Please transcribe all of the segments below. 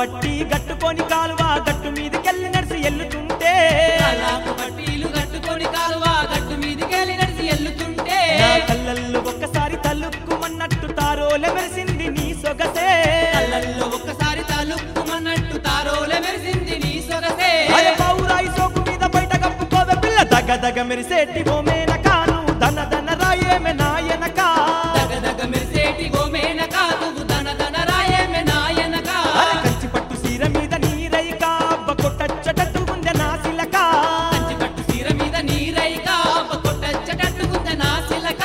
పట్టి గట్టుకొని కాలువ గట్టు మీదకెళ్ళి నడిసి ఎల్లుతుంటే కళ్ళకు పట్టీలు కట్టుకొని కాలువ గట్టు మీదికెళ్ళి నడిచి ఎల్లుతుంటే నా కళ్ళల్లో ఒక్కసారి తలుక్కుమన్నట్టు తారోల మెరిసింది నీ సొగసే కళ్ళల్లో ఒక్కసారి తలుక్కుమన్నట్టు తారోలే మెరిసింది నీ సొగసే అరే పౌరాయి సోకు మీద బయట కప్పుకోవే పిల్ల దగ దగ మెరిసేటి బొమేన కాను దన దన రాయేమె నాయనకా దగదగ మెరిసేటి గోమేనక నువ్వు దన దన రాయేమె నాయనక అరే కంచి పట్టు సీర మీద నీరైక అబ్బ కొట్టచ్చటట్టు ఉందె నా సిలక కంచి పట్టు సీర మీద నీరైక కొట్టచ్చటట్టుకుంది నా సిలక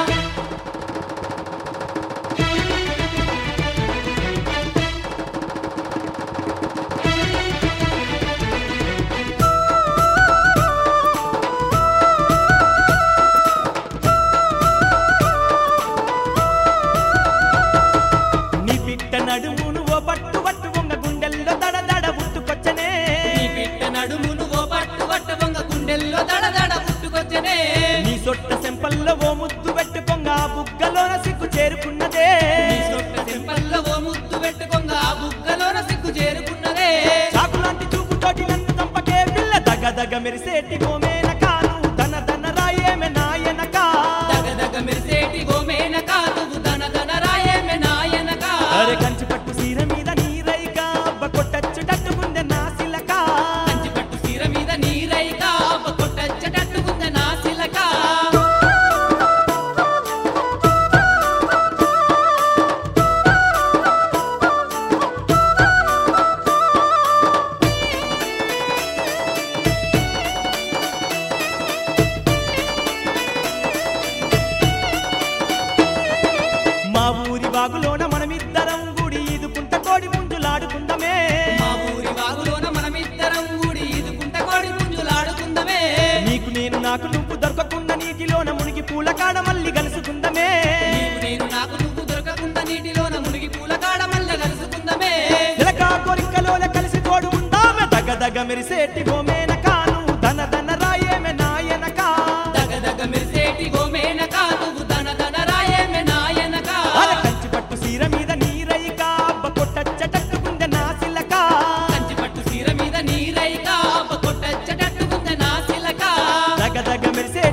నీ పిట్ట నడుమును ఓ పట్టు పట్టు వంగ గుండెల్లో దడ దడ ఉట్టుకొచ్చనే నీ బిడ్డ నడుమును ఓ పట్టు పట్టు వంగ గుండెల్లో దడ దడ పుట్టుకొచ్చనే నీ సొట్ట సెంపల్లో ఓ ముద్దు పెట్టుకొంగ ఆ బుగ్గలోన సిగ్గు చేరుకున్నదే నీ సొట్ట చెంపల్లో ఓ ముద్దు పెట్టుకొంగ ఆ బుగ్గలోన సిగ్గు చేరుకున్నదే చాకులాంటి చూపుతోటి నన్ను చంపకే పిల్ల దగ దగ మెరిసేటి బొమేన కాను దన దన రాయేమె నాయనకా దగదగ మెరిసేటి గోమేనక నువ్వు దన దన రాయేమె నాయనక అరే కంచి పట్టు సీర మీద నీరైక అబ్బ కొట్టచ్చుటట్టుకుందె నా సిలక కంచి పట్టు సీర మీద నీరైక కొట్టచ్చటట్టుకుంది నా సిలక మా ఊరి బాగులోన మనమిద్దరం గుడి ఈదుకుంట కోడి పుంజులాడుకుందమే మా ఊరి వాగులోన మనమిద్దరం కూడి ఈదుకుంట కోడి పుంజులాడుకుందమే నీకు నేను నాకు నువ్వు దొరకకుండా నీటిలోన మునిగి పూల కాడ మళ్ళీ కలుసుకుందమే నీకు నేను నాకు నువ్వు దొరకకుండా నీటిలోన మునిగి పూల కాడ మల్ల కలుసుకుందమే చిలక కొరికలోన కలిసి తోడు ఉందామె దగ దగ మెరిసేటి గోమేన కాను ధన ధన రాయేమె నాయనక దగదగ మెరిసేటి గోమేనక నువ్వు దన దన రాయేమె నాయనక అర కంచి పట్టు సీర మీద నీరైక అబ్బ కొట్టచ్చటట్టుకుందె నా సిలక కంచి పట్టు సీర మీద నీరైక కొట్టచ్చటట్టుకుంది నా సిలక దగ దగ మెరిసే